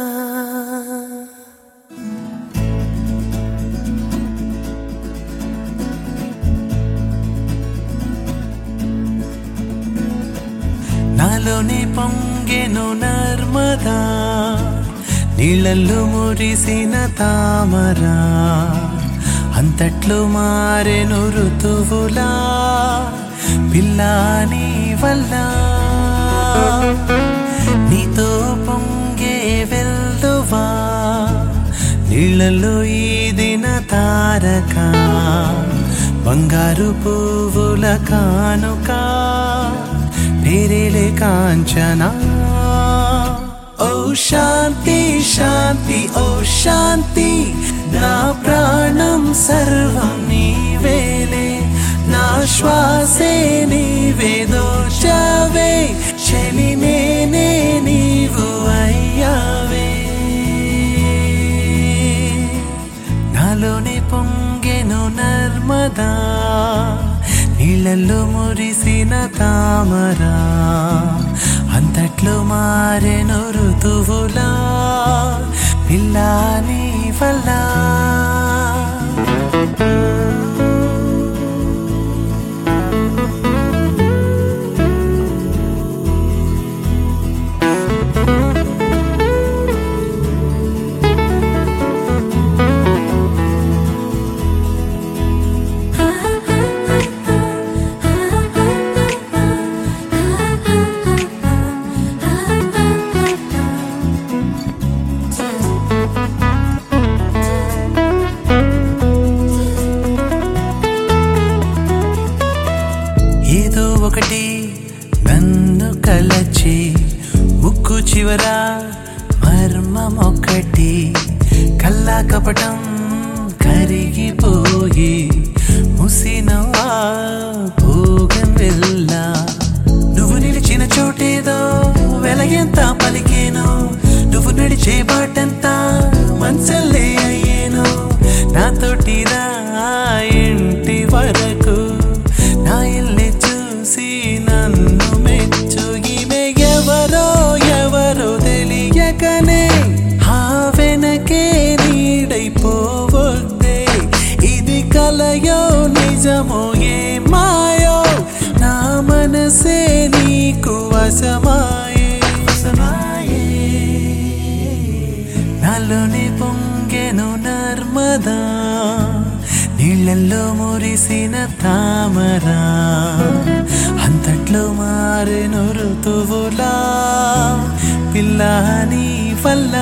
నాలోనే పొంగెను నర్మదా నీళ్ళల్లో మురిసిన తామరా అంతట్లో మారెను ఋతువులా పిల్లాని వల్ల నీతో పొంగే వెల్లువా నీళ్ళలో ఈదిన తారక బంగారు పువ్వుల కానుక పేరేలే కాంచనా ఓ శాంతి శాంతి ఓ శాంతి నా ప్రాణం సర్వం నీవేలే నా శ్వాసే నీవేదో చవే చెలి నేనే నీవు అయ్యావే నాలోనే పొంగెను నర్మదా నీళ్ళల్లో మురిసిన తామరా అంతట్లో మారెను ఋతువులా పిల్లాని వల్ల ఏదో ఒకటి నన్ను కలచి ఉక్కు చివర మర్మం ఒకటి కల్లా కపటం కరిగిపోయి ముసినవా భోగం వెళ్ళా నువ్వు నిలిచిన చోటేదో వెలగెంత పలికేను నువ్వు నడిచే బాటంతా మంచల్లే అయ్యేను నాతోటి రా ఇంటి వరకు నా ఇల్లు చూసి నన్ను మెచ్చు ఈమె ఎవరో ఎవరో తెలియకనే ఆ వెనకే నీడైపోవద్దే ఇది కలయో నిజమో ఏ మాయో నా మనసే నీకు వశమాయే వశమాయే నాలోని పొంగెను నర్మదా నీళ్ళల్లో మురిసిన తామరా అంతట్లో మారెను ఋతువులా పిల్లాని వల్ల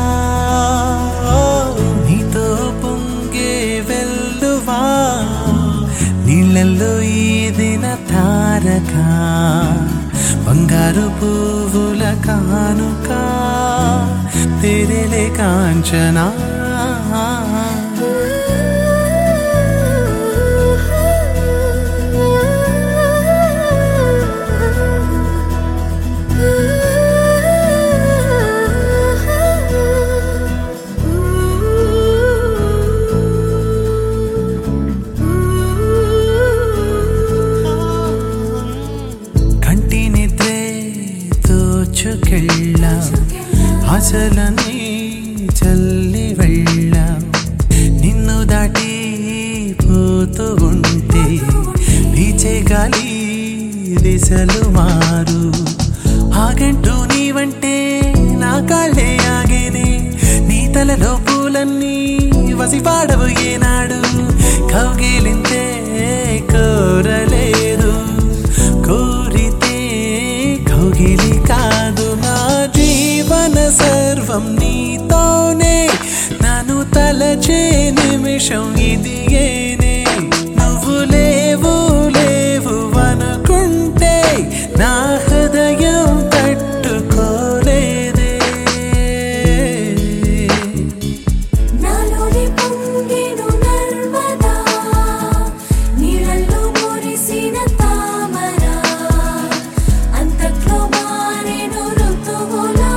నీతో పొంగే వెల్లువా నీళ్ళల్లో ఈదిన తారక బంగారు పువ్వుల కానుక తెరలే కాంచనా కంటి నిద్రే తోచుకెళ్ళ ఆశలని చల్లి వెళ్ళ నిన్ను దాటి పోతూ ఉంటే పీచే గాలి దిశలు మారు ఆగంటూ నీవంటే నా కాళ్ళే ఆగేనే నీ తలలో పూలన్నీ వసిపాడవు ఏనాడు కౌగిలింతే కోరలేదు కోరితే కౌగిలి కాదు నా జీవన సర్వం నీతోనే నన్ను తలచే నిమిషం ఇది ఏనే నువ్వు లేవు లేవు అనుకుంటే నా హృదయం తట్టుకోలేదే నాలోని పొంగెను నర్మదా నీళ్ళల్లో మురిసిన తామరా అంతట్లో మారెను ఋతువులా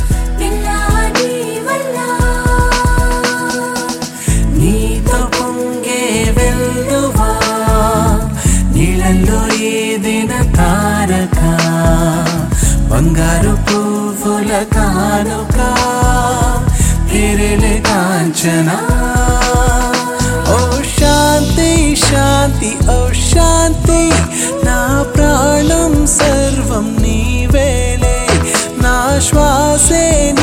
పిల్లాడి వల్ల నీతో పొంగే కానుక పిరిలే కాంచనా ఓ శాంతి శాంతి ఓ శాంతి నా ప్రాణం సర్వం నీవేలే నా శ్వాసే